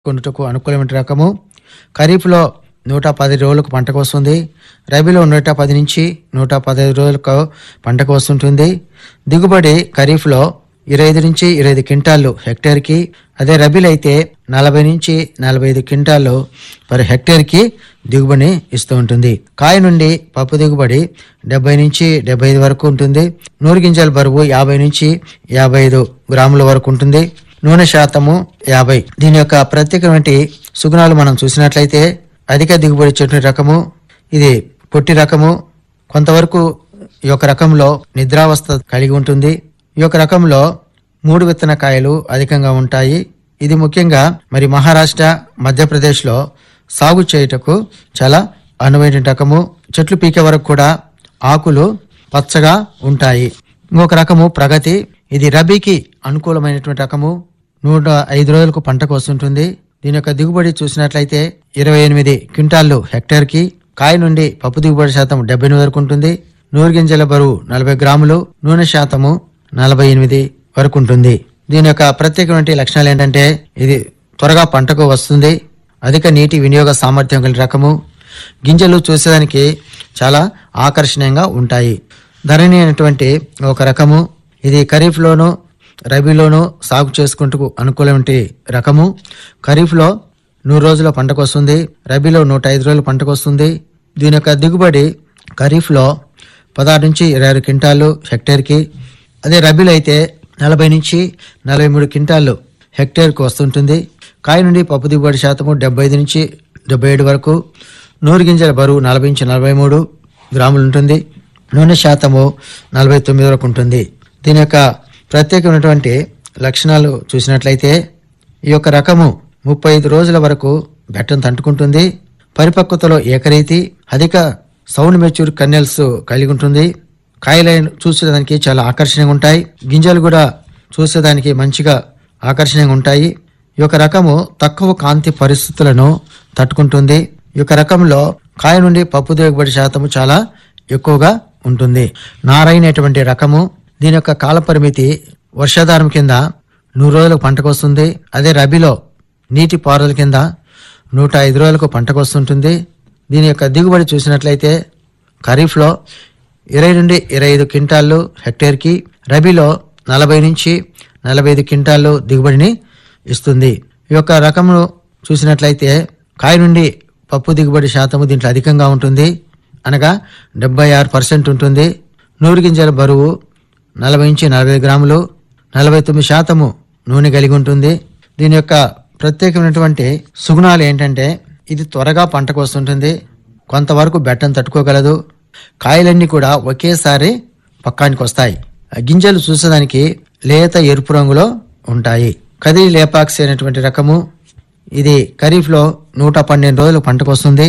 కొనుటకు అనుకూలమైన రకము ఖరీఫ్లో నూట పది రోజులకు పంటకు వస్తుంది రబీలో నూట పది నుంచి నూట పదహైదు రోజులకు పంటకు వస్తుంటుంది దిగుబడి ఖరీఫ్లో ఇరవై ఐదు నుంచి ఇరవై ఐదు క్వింటాళ్ళు హెక్టేర్కి అదే రబీలో అయితే నలభై నుంచి నలభై ఐదు క్వింటాళ్ళు పర్ హెక్టేర్కి దిగుబడిని ఇస్తూ ఉంటుంది కాయ నుండి పప్పు దిగుబడి డెబ్బై నుంచి డెబ్బై ఐదు వరకు ఉంటుంది నూరు గింజల బరువు యాభై నుంచి యాభై ఐదు గ్రాముల వరకు ఉంటుంది నూనె శాతము యాభై దీని యొక్క ప్రత్యేకమైన సుగుణాలు మనం చూసినట్లయితే అధిక దిగుబడి ఇచ్చేటువంటి రకము ఇది పొట్టి రకము కొంతవరకు ఈ యొక్క రకంలో నిద్రావస్థ కలిగి ఉంటుంది ఈ యొక్క రకంలో మూడు విత్తన కాయలు అధికంగా ఉంటాయి ఇది ముఖ్యంగా మరి మహారాష్ట్ర మధ్యప్రదేశ్లో సాగు చేయుటకు చాలా అనువైన రకము చెట్లు పీకే వరకు కూడా ఆకులు పచ్చగా ఉంటాయి ఇంకొక రకము ప్రగతి ఇది రబీకి అనుకూలమైనటువంటి రకము నూట ఐదు రోజులకు పంటకు వస్తుంటుంది దీని యొక్క దిగుబడి చూసినట్లయితే ఇరవై ఎనిమిది క్వింటాళ్ళు హెక్టేర్కి కాయ నుండి పప్పు దిగుబడి శాతం డెబ్బై ఎనిమిది వరకు ఉంటుంది నూరు గింజల బరువు నలభై గ్రాములు నూనె శాతము నలభై ఎనిమిది వరకు ఉంటుంది దీని యొక్క ప్రత్యేకమైన లక్షణాలు ఏంటంటే ఇది త్వరగా పంటకు వస్తుంది అధిక నీటి వినియోగ సామర్థ్యం కలిగిన రకము గింజలు చూసేదానికి చాలా ఆకర్షణీయంగా ఉంటాయి ధరణి అనేటువంటి ఒక రకము ఇది ఖరీఫ్లోను రబీలోను సాగు చేసుకుంటూ అనుకూలమైన రకము ఖరీఫ్లో నూరు రోజుల పంటకు వస్తుంది రబీలో నూట ఐదు రోజుల పంటకు వస్తుంది దీని యొక్క దిగుబడి ఖరీఫ్లో పదహారు నుంచి ఇరవై ఆరు క్వింటాలు హెక్టేర్కి అదే రబీలో అయితే నలభై నుంచి నలభై మూడు క్వింటాళ్ళు హెక్టేర్కు వస్తుంటుంది కాయ నుండి పప్పు దిగుబడి శాతము డెబ్బై ఐదు నుంచి డెబ్బై ఏడు వరకు నూరు గింజల బరువు నలభై నుంచి నలభై మూడు గ్రాములు ఉంటుంది నూనె శాతము నలభై తొమ్మిది వరకు ఉంటుంది దీని యొక్క ప్రత్యేకమైనటువంటి లక్షణాలు చూసినట్లయితే ఈ యొక్క రకము ముప్పై ఐదు రోజుల వరకు బెట్టను తంటుకుంటుంది పరిపక్వతలో ఏకరీతి అధిక సౌండ్ మెచ్యూర్ కన్నెల్స్ కలిగి ఉంటుంది కాయలను చూసేదానికి చాలా ఆకర్షణీయంగా ఉంటాయి గింజలు కూడా చూసేదానికి మంచిగా ఆకర్షణీయంగా ఉంటాయి ఈ యొక్క రకము తక్కువ కాంతి పరిస్థితులను తట్టుకుంటుంది ఈ యొక్క రకంలో కాయ నుండి పప్పు దిగుబడి శాతము చాలా ఎక్కువగా ఉంటుంది నారైనటువంటి రకము దీని యొక్క కాల పరిమితి వర్షాధారం కింద నూరు రోజులకు పంటకు వస్తుంది అదే రబీలో నీటి పారుదల కింద నూట ఐదు రోజులకు పంటకు వస్తుంటుంది దీని యొక్క దిగుబడి చూసినట్లయితే ఖరీఫ్లో ఇరవై నుండి ఇరవై ఐదు క్వింటాళ్ళు హెక్టేర్కి రబీలో నలభై నుంచి నలభై ఐదు క్వింటాళ్ళు దిగుబడిని ఇస్తుంది ఈ యొక్క రకమును చూసినట్లయితే కాయ నుండి పప్పు దిగుబడి శాతము దీంట్లో అధికంగా ఉంటుంది అనగా డెబ్బై ఆరు పర్సెంట్ ఉంటుంది నూరు గింజల బరువు నలభై నుంచి నలభై గ్రాములు నలభై తొమ్మిది శాతము నూనె కలిగి ఉంటుంది దీని యొక్క ప్రత్యేకమైనటువంటి సుగుణాలు ఏంటంటే ఇది త్వరగా పంటకు వస్తుంటుంది కొంతవరకు బెట్టను తట్టుకోగలదు కాయలన్నీ కూడా ఒకేసారి పక్కానికి వస్తాయి ఆ గింజలు చూసేదానికి లేత ఎరుపు రంగులో ఉంటాయి కదిరి లేపాక్సి అనేటువంటి రకము ఇది ఖరీఫ్లో నూట పన్నెండు రోజులు పంటకు వస్తుంది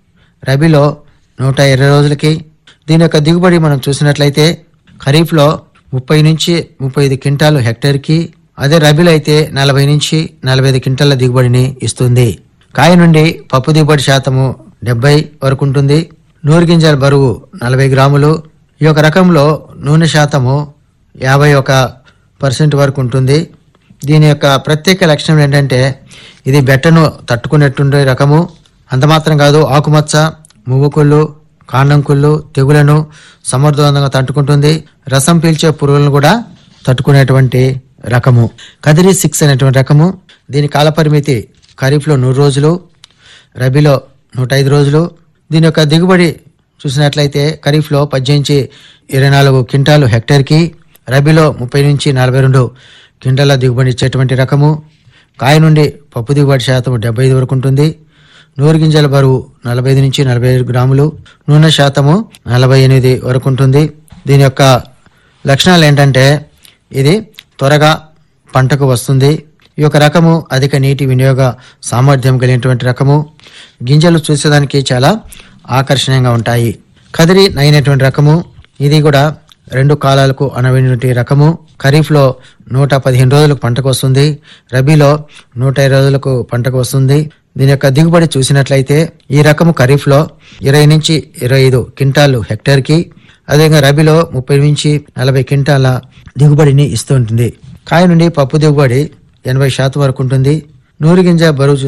రబీలో నూట ఇరవై రోజులకి దీని యొక్క దిగుబడి మనం చూసినట్లయితే ఖరీఫ్లో ముప్పై నుంచి ముప్పై ఐదు క్వింటాలు హెక్టేర్కి అదే రబీలో అయితే నలభై నుంచి నలభై ఐదు క్వింటాల దిగుబడిని ఇస్తుంది కాయ నుండి పప్పు దిగుబడి శాతము డెబ్బై వరకు ఉంటుంది నూరు గింజల బరువు నలభై గ్రాములు ఈ యొక్క రకంలో నూనె శాతము యాభై ఒక పర్సెంట్ వరకు ఉంటుంది దీని యొక్క ప్రత్యేక లక్షణం ఏంటంటే ఇది బెట్టను తట్టుకునేట్టుండే రకము అంత మాత్రం కాదు ఆకుమచ్చ మువ్వకుళ్ళు కాండంకుళ్ళు తెగులను సమర్థవంతంగా తట్టుకుంటుంది రసం పీల్చే పురుగులను కూడా తట్టుకునేటువంటి రకము కదిరి సిక్స్ అనేటువంటి రకము దీని కాలపరిమితి ఖరీఫ్లో నూరు రోజులు రబీలో నూట ఐదు రోజులు దీని యొక్క దిగుబడి చూసినట్లయితే ఖరీఫ్లో పద్దెనిమిది ఇరవై నాలుగు క్వింటాలు హెక్టేర్కి రబీలో ముప్పై నుంచి నలభై రెండు క్వింటాల దిగుబడి ఇచ్చేటువంటి రకము కాయ నుండి పప్పు దిగుబడి శాతం డెబ్బై ఐదు వరకు ఉంటుంది నూరు గింజల బరువు నలభై ఐదు నుంచి నలభై ఐదు గ్రాములు నూనె శాతము నలభై ఎనిమిది వరకు ఉంటుంది దీని యొక్క లక్షణాలు ఏంటంటే ఇది త్వరగా పంటకు వస్తుంది ఈ యొక్క రకము అధిక నీటి వినియోగ సామర్థ్యం కలిగినటువంటి రకము గింజలు చూసేదానికి చాలా ఆకర్షణీయంగా ఉంటాయి కదిరి నైనటువంటి రకము ఇది కూడా రెండు కాలాలకు అనవైనటువంటి రకము ఖరీఫ్లో నూట పదిహేను రోజులకు పంటకు వస్తుంది రబీలో నూట ఇరవై రోజులకు పంటకు వస్తుంది దీని యొక్క దిగుబడి చూసినట్లయితే ఈ రకము ఖరీఫ్లో ఇరవై నుంచి ఇరవై ఐదు క్వింటాలు హెక్టేర్కి అదేవిధంగా రబీలో ముప్పై నుంచి నలభై క్వింటాల దిగుబడిని ఇస్తూ ఉంటుంది కాయ నుండి పప్పు దిగుబడి ఎనభై శాతం వరకు ఉంటుంది నూరు గింజ బరువు చూసి